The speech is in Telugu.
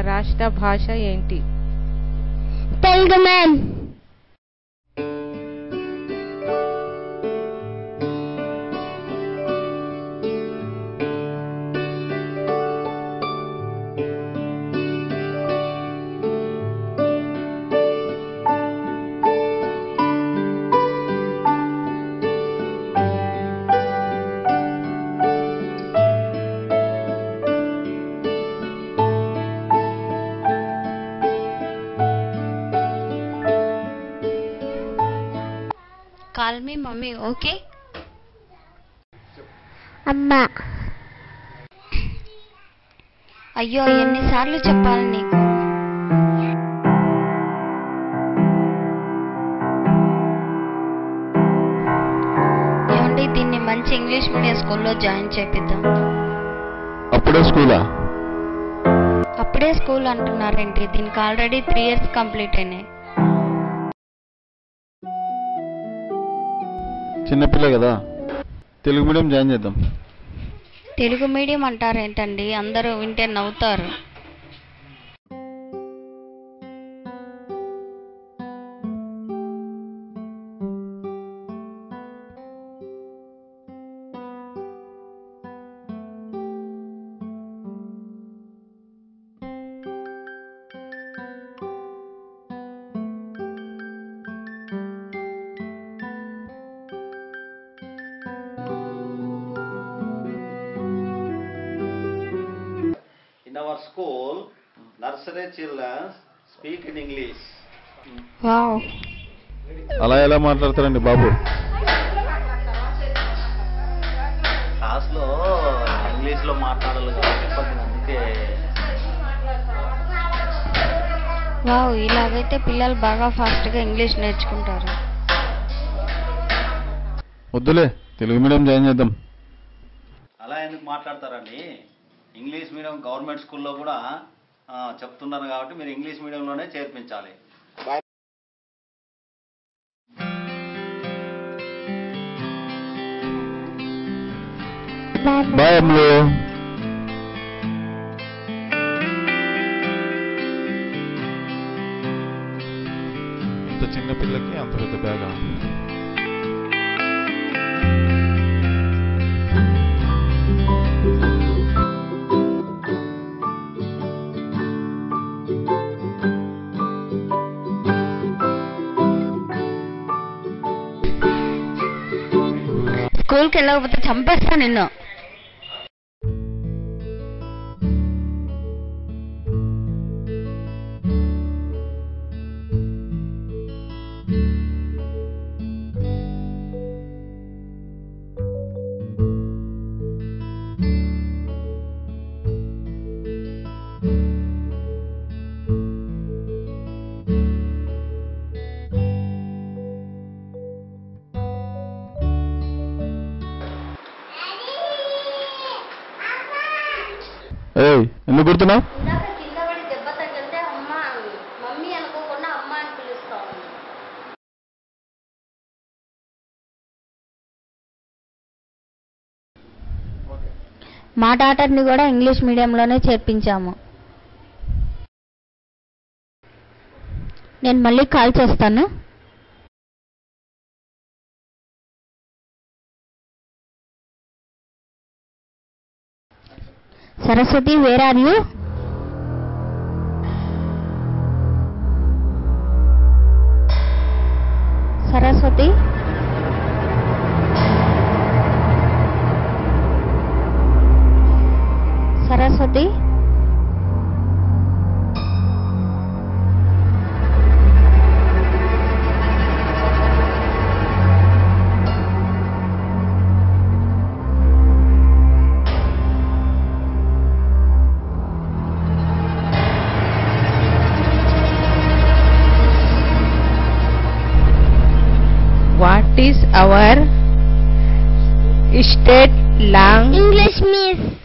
రాష్ట్ర భాష ఏంటి Telugu ma'am call me mummy okay అమ్మ అయ్యో ఎన్నిసార్లు చెప్పాలి నీకు ఏమండి దీన్ని మంచి ఇంగ్లీష్ మీడియం స్కూల్లో జాయిన్ చేపిద్దాం అప్పుడే స్కూలా అప్పుడే స్కూల్ అంటున్నారేంటి దీనికి ఆల్రెడీ త్రీ ఇయర్స్ కంప్లీట్ అయినాయి చిన్నపిల్ల కదా తెలుగు మీడియం జాయిన్ చేద్దాం తెలుగు మీడియం అంటారేంటండి అందరూ వింటే నవ్వుతారు In our school, nursery children speak in English. Wow అలా ఎలా మాట్లాడతారండి బాబు క్లాస్లో ఇంగ్లీష్లో మాట్లాడాలి కాబట్టి కొంచెం అందుకే వావ్ ఇలాగైతే పిల్లలు బాగా ఫాస్ట్గా ఇంగ్లీష్ నేర్చుకుంటారు వద్దులే తెలుగు మీడియం జాయిన్ చేద్దాం అలా ఎందుకు మాట్లాడతారండి ఇంగ్లీష్ మీడియం గవర్నమెంట్ స్కూల్లో కూడా ఆ, చెప్తున్నారు కాబట్టి మీరు ఇంగ్లీష్ మీడియంలోనే చేర్పించాలి బాయ్ అమ్ములు ఇంత చిన్న పిల్లకి అంత పెద్ద బ్యాగా స్కూల్కి వెళ్ళకపోతే చంపేస్తా నిన్ను ఏయ్ ఎందుకు గుర్తున్నావు ఇందాక కింద పడి దెబ్బ తగిలితే అమ్మ మమ్మీ అనుకోకుండా అమ్మ అని పిలుస్తాం మా డాటర్ని కూడా ఇంగ్లీష్ మీడియంలోనే చేర్పించాము నేను మళ్ళీ కాల్ చేస్తాను Saraswathi where are you Saraswathi Saraswathi what is our state lang English miss